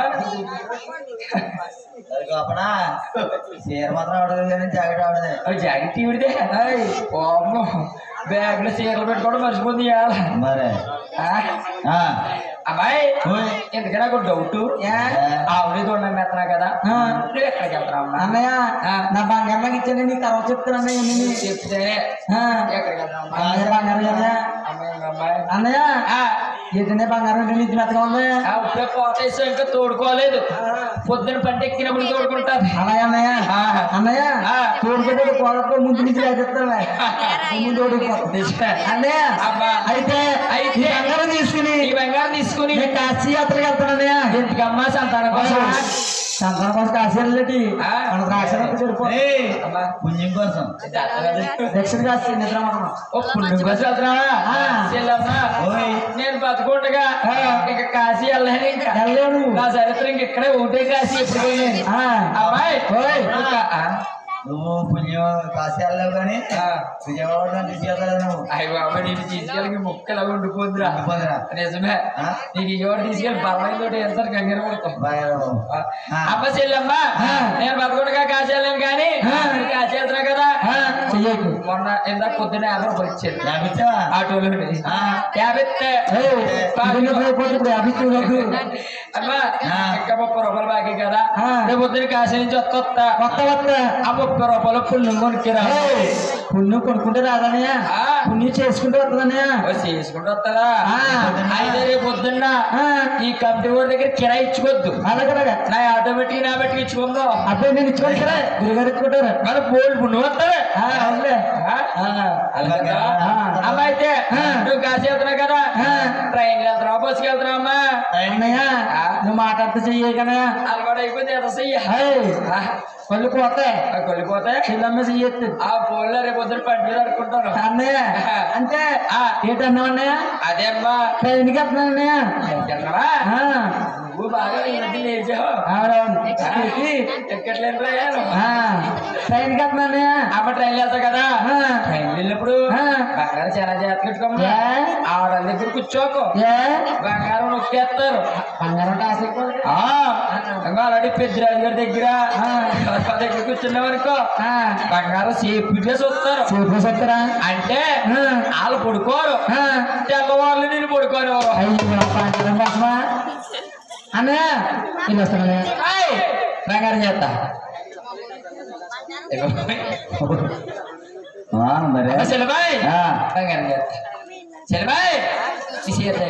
గోపనా చీర మాత్రం ఆడదు కానీ జాకెట్ ఆడదు జాకెట్ ఇవిడితే ఓమ్మో బ్యాగ్ లో చీరలు పెట్టుకోవడం మర్చిపోతుంది ఇవాళ. మరి ఆ? ఆ, అమ్మాయి ఓయ్. ఎందుకన్నా ఒక డౌట్ ఆవిడ చూడండి మెత్తనా కదా ఆ. నువ్వు ఎక్కడికి వెళ్తావు అమ్మా అన్నయ్య ఆ. నా బంగారం నాకు ఇచ్చాను నీ తర్వాత చెప్తాను అన్నయ్య నేను చెప్తే ఆ. ఎక్కడికి వెళ్తావు అమ్మా? అన్నయ్య బంగారం కదా అమ్మాయి అమ్మాయి అన్నయ్య ఆ, ఏంటనే బంగారం ఏంటి నీకు మెత్తగా ఉంది ఆ ఉప్పే పోతేసో ఇంకా తోడుకోలేదు పొద్దున పంట ఎక్కినప్పుడు తోడుకుంటారు అలాగే అన్నయ్య ఆ. అన్నయ్య ఆ. తోడుకుంటే కోడతో ముందు నుంచి లేచేస్తాను ముందు ఓడిపోతుంది అన్నయ్య అబ్బా. అయితే అయితే ఈ బంగారం తీసుకుని ఈ బంగారం తీసుకుని నేను కాశీ యాత్రకి వెళ్తాను అన్నయ్య ఎందుకమ్మా సంతానం కోసం సంతానం కోసం కాసేళ్ళటి ఆ. మన ద్రాక్ష చెడిపోయి అమ్మా పుణ్యం కోసం ఇది అర్థమది. దక్షిణ కాసి నిద్ర మాత్రం ఓ పుణ్యం కోసం వెళ్తున్నావా ఆ. చెల్లమ్మా ఓయ్. నేను బతుకుండగా ఆ. ఇక కాశీ వెళ్ళాను ఇంకా వెళ్ళలేను నా చరిత్ర ఇంక ఇక్కడే ఉంటే కాశీ ఎప్పుడు పోయాను ఆ. అమ్మాయి ఓయ్. ఇంకా, ఆ, నువ్వు పుణ్యం కాశీ వెళ్ళావు కానీ ఆ. విజయవాడ తీసుకెళ్తావు నువ్వు అయ్య బాబా నేను తీసుకెళ్ళి ముక్కలా ఉండిపోద్దురా ఉండిపోదురా. నిజమే ఆ? నీకు ఎవరు తీసుకెళ్ళి బలమైన తోటి వెళ్తారు కంగారు పడతాం బాగా ఆ. అమ్మ చెల్లమ్మా ఆ. నేను బతకుండా కాశీ వెళ్ళాను కానీ ఆ. నీకు కాశీ వెళ్తున్నా కదా ఆ, చెయ్యకు మొన్న ఇందాక పొద్దున్న యాభై రూపాయలు ఇచ్చారు లాభించావా? ఆటోలో ఆ. యాభై ఇస్తే ఏయ్, ఇది అయిపోతుంది ఇప్పుడు అవి చూడకు అమ్మా ఆ. ఇంకా ముప్పై రూపాయలు బాకీ కదా ఆ. రేపు పొద్దున్న కాశీ నుంచి వస్తా కొత్త కొత్త ఆ ముప్పై రూపాయలు పుణ్యం కొనుక్కిరా ఏయ్, పుణ్యం కొనుక్కుంటే రాదనయ్య ఆ. పుణ్యం చేసుకుంటే వస్తుందన్నయ్య ఓ చేసుకుంటూ వస్తారా ఆ. అయితే రేపు పొద్దున్న ఆ. ఈ కంపెనీ వాడి దగ్గర కిరాయి ఇచ్చుకోవద్దు అలాగే నా ఆటోమేటిక్ నా బట్టి ఇచ్చుకుందాం అబ్బాయి నేను ఇచ్చుకోండి కదా గురుగారు ఇచ్చుకుంటారు మన బోల్డ్ పుణ్యం వస్తావే ఆ, అవునులే ఆ? ఆ. అలాగా? ఆ. అమ్మా అయితే ఆ. నువ్వు కాశీ వెళ్తున్నావు కదా ఆ. ట్రైన్ వెళ్తున్నావు బస్సుకి వెళ్తున్నావు అమ్మా అన్నయ్య ఆ. నువ్వు మాట్లాడితే చెయ్యి కదా అలవాటు అయిపోతే ఎంత చెయ్య ఏయ్, కళ్ళు పోతాయి కొలిపోతే చెల్లమ్మ చెయ్యొద్దు ఆ బోల్లో రేపు పొద్దున పంట మీద అనుకుంటాను అన్నయ్య అంటే ఆ. ఏంటన్నావు అన్నయ్య అదే అమ్మా ట్రైన్కి వెళ్తున్నాను అన్నయ్య ఎక్కడవా ఆ, నువ్వు బాగా ఈ మధ్య లేచావు అవునవును ఎక్కి, ఎక్కట్లేదు ఆ, ట్రైన్కి వెళ్తున్నాను అన్నయ్య అమ్మ ట్రైన్ వెళ్తావు కదా ఆ. ట్రైన్ వెళ్ళినప్పుడు ఆ. బంగారం చాలా జాగ్రత్త పెట్టుకోమ్మా ఏ? ఆవిడ దగ్గర కూర్చోకు ఏ బంగారం నొక్కేస్తారు బంగారం కాసేపు ఆ, ఇంకా అలాంటి పెద్దరాజు గారి దగ్గర ఆ. వాళ్ళ దగ్గర కూర్చున్నాం అనుకో ఆ, బంగారం సేఫ్గా చూస్తారు చూపు చెప్తారా అంటే ఆ. వాళ్ళు పడుకోరు ఆ, తెల్లవాళ్ళు నేను పడుకోరు అయ్యో బంగారం కోసమా అన్నయ్య నేను వస్తాను ఏయ్, బంగారం చేస్తా ఆ, మరి సెలబాయ్ ఆ. బంగారం చేస్తా సెలబాయ్ తీసేస్తా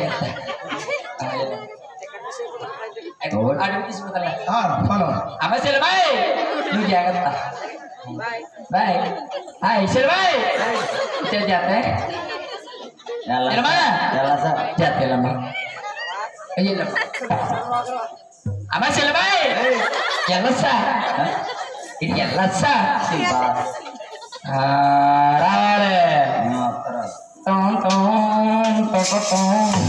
అడుగు తీసుకుంటా అమ్మ సెలబాయ్ నువ్వు జాగ్రత్త బాయ్ హాయ్ సెలబాయ్ చేస్తా ఎలా ఎలా సార్ చేస్తామ్మా అమ్మ సెలబాయ్ ఎల్లొస్తా ఇది ఎల్లొస్తా ఆ, రావాలి టం, టం, టొక, టం.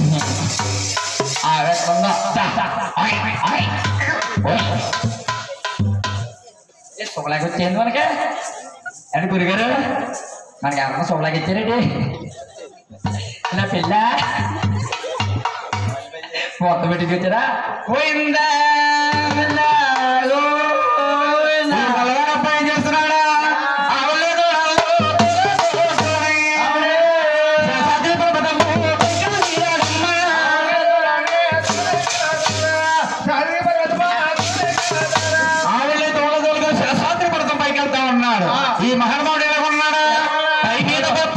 ఆ, వేస్తుందా? దా, దా. ఆయ్, ఆయ్. ఓయ్. ఏ, శుభలాగా వచ్చేయండి మనకి అంటే గురుగారు మనకి అమ్మ శుభలాగా ఇచ్చారండి నా పిల్ల మొత్తం పెట్టి వచ్చారా పోయిందా అబ్బాయి చేస్తున్నాడా అవలేదు ఆవిడ తోడదోలుగా శిరసాద్రి పడతాం పైకి వెళ్తా ఉన్నాడు ఈ మహర్మాడు ఎలా ఉన్నాడా పైకి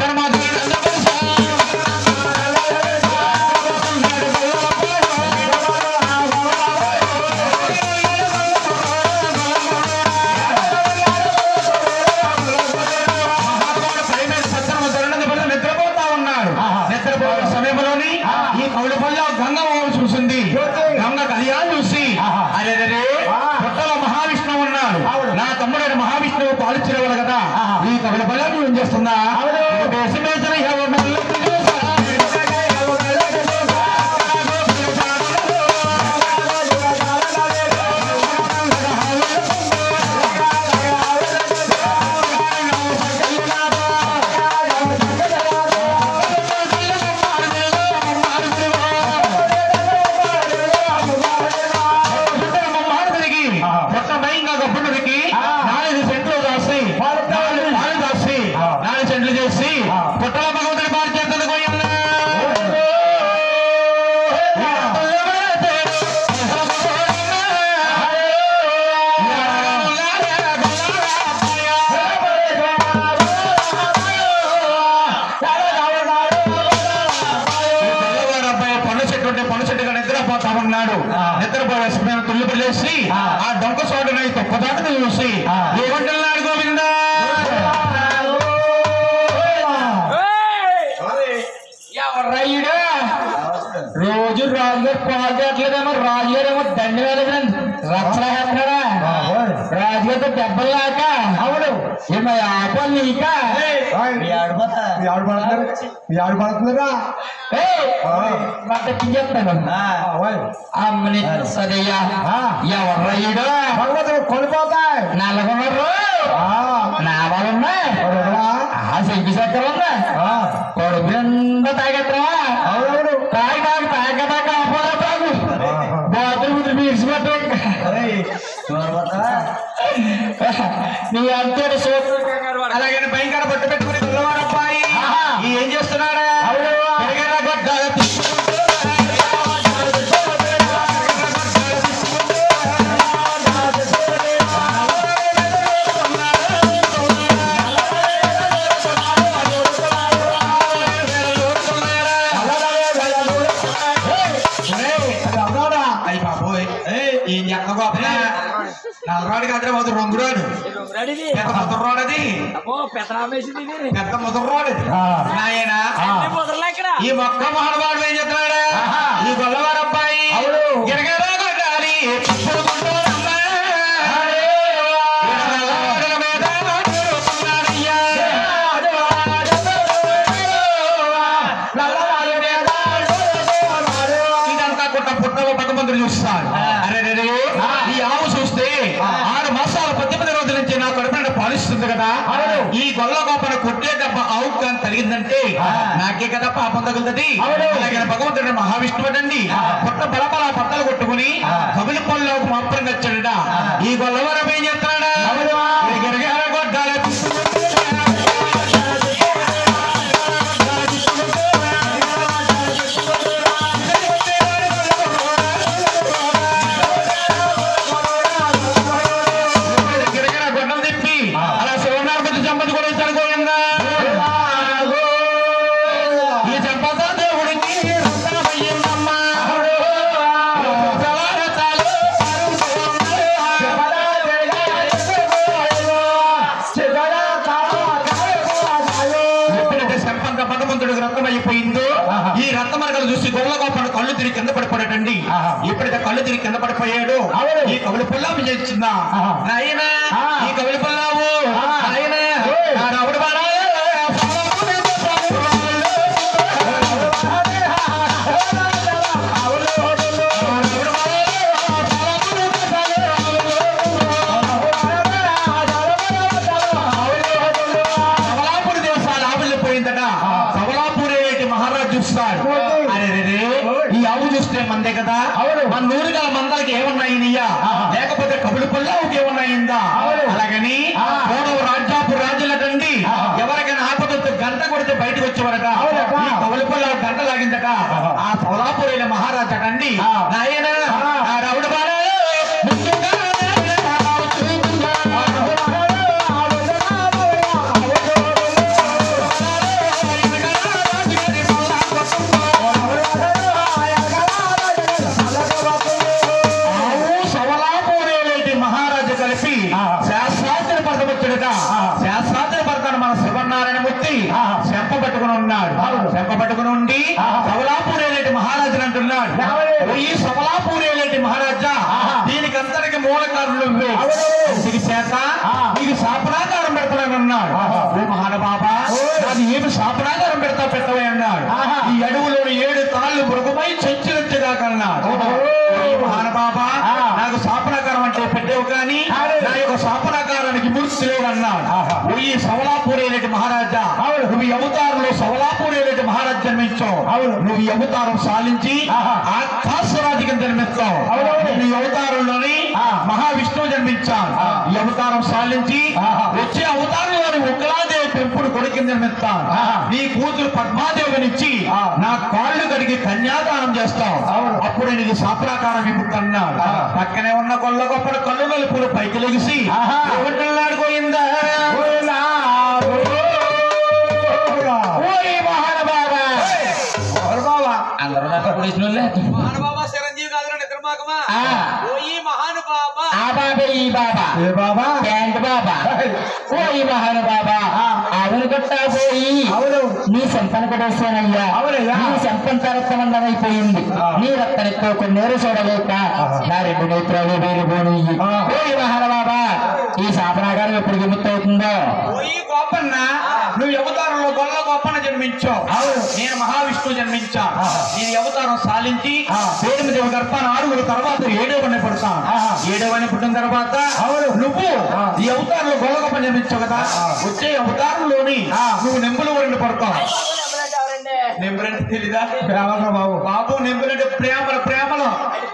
నిద్రపోతా ఉన్నాడు నిద్రపోయే సమయంలోని ఈ కౌడిపల్లి గంగ చూసింది గంగ కళ్యాణ్ చూసి అరే కొత్తలో మహావిష్ణువు ఉన్నాడు నా తమ్ముడు మహావిష్ణువు పాలించలేవాడు కదా ఈ కౌడిపల్లి ఏం చేస్తుందా దేశమేతన ఎవరు నాలుగు సెంట్లు రాసి నాలుగు పాలు రాసి నాలుగు సెంట్లు చేసి పుట్టల భగవంతుని పాలు చేస్తుంది కొయ్యన్నా అబ్బాయి పండు చెట్టు ఉంటే పండు చెట్టుగా నిద్రపోతా ఉన్నాడు నిద్రపోయే సమయం తుల్లి పిల్లేసి ఆ డొంక చోటున తొక్కదాటను చూసి ఏమంటున్నాడు గోవిందా ఎవర్రయ్యుడు రోజు రాజుగారు పాలు చేయట్లేదేమో రాజుగారేమో దండి వెళ్ళగలండి రక్షణ చేస్తున్నాడా దెబ్బలాక అవును ఏమయ్యా ఆపాలి నీక మీ ఆడిపోతా మీ ఆవిడ పడుతున్నారు మీ ఆవిడ పడుతున్నారా మాట చెప్తాను అమ్మని సరయ్యా ఎవర్రయ్యడు భగవంతుడు కొనిపోతాయి నల్లగొన్నారు నా వాళ్ళున్నా ఆ శంకి చక్రం ఉందా కొడుకు నిండా తాగెత్తరా అవునవును తాగి తాగి తాగదాకా అపోరా తాగు బాత్రూమ్ మీడ్చిపెట్టు చూడబోతా నీ అంతటి సూత్రం అలాగే భయంకర బట్టు పెట్టుకుని పిల్లవాడు అబ్బాయి ఈ ఏం చేస్తున్నాడా పెరిగేలా గొడ్డాలు అయ్యి బాబోయ్ ఏయ్, ఏం చేస్తున్నావు బాబు నల్లరాడు కాదు మొదటి రంగురాడు పెద్ద ముద్రరాడు అది పెద్ద ముద్రరాడు అది నాయనా ఈ మొక్క మహానుభావుడు ఏం చెప్తున్నాడు ఈ గొల్లవారు అబ్బాయి అవును. గిరగిరా కొట్టాలి, ఇప్పుడు కొంటూరమ్మా. గిరగిరా మీద నడుస్తున్నాడయ్యా. ఇదంతా కొట్ట పుట్టలో పదమందిని చూస్తాడు అరే రే రే, ఈ ఆవు చూస్తే ఆరు మాసాల పద్దెనిమిది రోజుల నుంచి నా కడుపున పాలిస్తుంది కదా ఈ గొల్ల గోపన కొట్టే దెబ్బ ఆవుకు కానీ తగిలిందంటే నాకే కదా పాపం తగులుతుంది అలాగే భగవంతుడు మహావిష్ణువుడండి పుట్ట బలబల పట్టలు కొట్టుకుని కబులి పళ్ళలోకి మాత్రం వచ్చాడట ఈ గొల్లవరం ఏం చేస్తున్నాడా గిరగిర కొట్టాలి గిరగిర గొడ్డలు తిప్పి అలా శివనార్పతి సంపద కూడా ఇచ్చాడు గోవిందా ఈ సంపద దేవుడికి రత్నమయ్యిందమ్మా. జవారతాలు ఎప్పుడైతే సంపంగ భగవంతుడికి రత్నం అయిపోయిందో ఈ రత్న మరకలు చూసి గొల్లగోపడు కళ్ళు తిరిగి కింద పడిపోయాడండి ఎప్పుడైతే కళ్ళు తిరిగి కింద పడిపోయాడు ఈ కవులు పుల్లాము చేసిందా నాయన ఈ కవులు పుల్లావు నాయన నా రావుడు బాడా సవలాపూరి దేశాల ఆవులు పోయిందట సవలాపూరి ఏంటి మహారాజు చూస్తాడు అరే రే రే, ఈ ఆవు చూస్తే మందే కదా మన నూరు గల మందలకి ఏమన్నాయి నీయా లేకపోతే కబులు పల్లావుకి ఏమన్నాయిందా అలాగని పూర్వ రాజ్యాపు రాజులటండి ఎవరికైనా ఆపదొత్తు గంట కొడితే బయటకు వచ్చేవారట ఈ కబులు పల్లావు గంట లాగిందట ఆ సవలాపూరి మహారాజటండి నాయన ఆ రౌడు బాడా ముందుగా ఆవు సవలాపూరేలేటి మహారాజు కలిపి శాస్త్రాత్రి పడవచ్చుడట శాస్త్రాత్రి పడతాడు మన శివనారాయణ మూర్తి శంప పట్టుకుని ఉన్నాడు శంప పట్టుకుని ఉండి సవలాపూరేలేటి మహారాజు అంటున్నాడు ఈ సవలాపూరేలేటి మహారాజా దీనికి అంతటికి మూల కారణులు ఇవే ఇది చేత నీకు శాపనాకారం పెడతానని అన్నాడు ఓ మహానుభాబా నాది ఏమి శాపనాకారం పెడతా పెట్టవే అన్నాడు ఈ అడవులోని ఏడు తాళ్ళు మృగమై చచ్చినట్టుగా కన్నాడు ఓ మహానుభాబా నాకు శాపనాకారం అంటే పెట్టేవు కానీ నా యొక్క శాపనాకారానికి మూర్తి లేవు అన్నాడు ఓ ఈ సవలాపూరేలేటి మహారాజా నువ్వు ఈ అవతారంలో సవలాపూరేలేటి మహారాజు జన్మించావు నువ్వు ఈ అవతారం సాలించి ఆకాశరాజు కింద జన్మిస్తావు నేను ఈ అవతారంలోని మహావిష్ణువు జన్మించాను ఈ అవతారం సాలించి వచ్చే అవతారంలోని ఉగ్రాదేవి పెంపుడు కొడుకు కింద జన్మిస్తాను నీ కూతురు పద్మాదేవినిచ్చి నా కాళ్ళు కడిగి కన్యాదానం చేస్తావు అప్పుడు నీకు శాపనాకారం ఇప్పుతున్నాడు పక్కనే ఉన్న కొల్ల గొప్పడు కళ్ళు నలుపులు పైకి లెగిసి ఏమంటున్నాడుకోయిందా ఓయ్ మహానుభావా అందరూ నాకు అప్పుడు ఇచ్చిన వాళ్ళే. మహానుభావ చిరంజీవి కాదు నిద్రమాకమా ఆ. ఓ ఈ మహానుభావ ఆ బాబే ఈ బాబా ఏ బాబా ప్యాంట్ బాబా ఓ ఈ మహాను బాబా అవును గట్టా పోయి అవును నీ సంపన కొట్టేసానయ్యా అవునయ్యా. నీ సంపన తరత్తమందమైపోయింది ఆ. నీ రక్తనెత్తో కొన్నేరు చూడలేక నా రెండు నేత్రాలు వేరు పోనీ ఆ. ఓయ్ మహార బాబా ఈ శాపనాగారం ఎప్పుడు విముక్తి అవుతుందో పోయి గోపన్న నువ్వు అవతారంలో గొల్ల గోపన్న జన్మించావు అవును. నేను మహావిష్ణువు జన్మించా ఆ. నేను ఈ అవతారం సాలించి ఆ. ఎనిమిది గర్భాన్ని ఆరుగురు తర్వాత ఏడవని పుడతాను ఆహా. ఏడవని పుట్టిన తర్వాత అవును. నువ్వు ఆ. ఈ అవతారంలో గొల్ల గొప్ప జన్మించావు కదా ఆ. వచ్చే అవతారంలోని ఆ. నువ్వు నెంబులు వరిని పడతావు నెంబులంటే తెలీదా ప్రేమగా బాబు బాబు నెంబులంటే ప్రేమల ప్రేమలో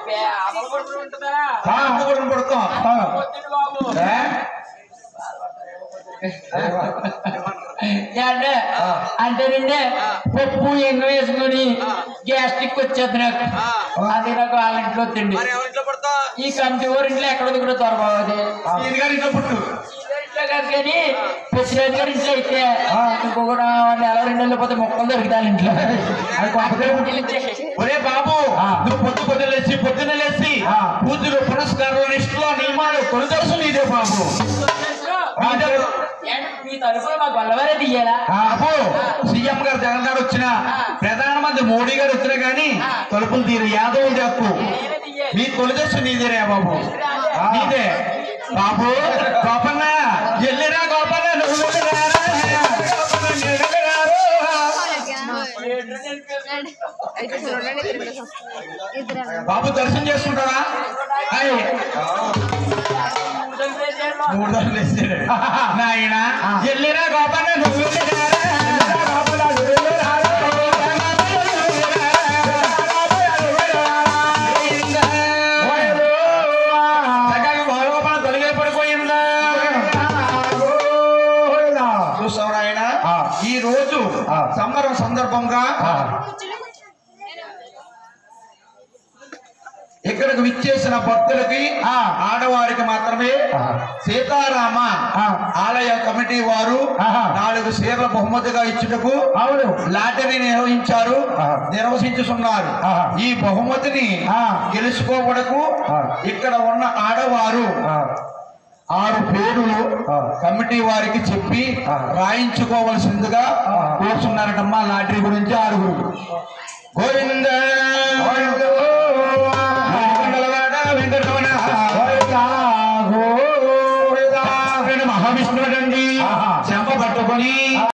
ఆ. నెంబులు పడతాం ఆ. ఏ? అంటే అంటేనండి పప్పు ఎన్న వేసుకొని గ్యాస్ట్రిక్ వచ్చేది నాకు అది నాకు వాళ్ళ ఇంట్లో తిండి ఈ కమిటీ ఊరింట్లో ఎక్కడ దిగుడు దొరకదు ఇది గారి ఇంట్లో పుట్టు ఇంట్లో కాదు కానీ ప్రెసిడెంట్ గారి ఇంట్లో అయితే ఇంకో కూడా నెల రెండు నెలలు పోతే మొక్కలు దొరుకుతాయి ఇంట్లో అది గొప్పదే. ఒరే బాబు ఆ. నువ్వు పొద్దు పొద్దున లేచి పొద్దున లేచి ఆ. పూజలు పునస్కారాలు నిష్ఠలో నియమాలు తొలిదర్శనం నీదే బాబు నీదే. మీ తరఫున మా గొల్లవారే తీయాలా బాబు సీఎం గారు జగన్ గారు వచ్చిన ప్రధానమంత్రి మోడీ గారు వచ్చినా గాని తలుపులు తీరు యాదవ్ చెప్పు నీ తొలిదర్శనం నీదేరా బాబు ఆ. నీదే బాబు గోపన్న ఎల్లిరా గోపన్న నువ్వు వెళ్ళిరారా? గోపన్న నువ్వు వెళ్ళిరారు. అయితే చూడండి ఇద్దరు ఇద్దరు బాబు దర్శనం చేసుకుంటారా హాయ్. మూడు దర్శనం వేసాడు నాయన ఎల్లిరా గోపన్న నువ్వు వెళ్ళిరారా? గోపన్న నువ్వు వెళ్ళిరారా? చక్కగా గోలగోపాల తొలగే పడిపోయిందా చూసావు ఆయన ఆ. ఈ రోజు ఆ. సంబరం సందర్భంగా ఇక్కడికి విచ్చేసిన భక్తులకి ఆ. ఆడవారికి మాత్రమే ఆ. సీతారామ ఆ. ఆలయ కమిటీ వారు ఆహా. నాలుగు షేర్ల బహుమతిగా ఇచ్చుటకు అవును లాటరీ నిర్వహించారు ఆ. నిర్వహించుతున్నారు ఆహా. ఈ బహుమతిని ఆ. గెలుచుకోవడకు ఆ. ఇక్కడ ఉన్న ఆడవారు ఆ. ఆరు పేర్లు ఆ. కమిటీ వారికి చెప్పి ఆ. రాయించుకోవలసిందిగా ఆ. కూర్చున్నారటమ్మా లాటరీ గురించి ఆరుగురు గోవింద వెంకటరమణ, వెంకటరమణ. మహావిష్ణువు అండి ఆహా. చెంప పట్టుకొని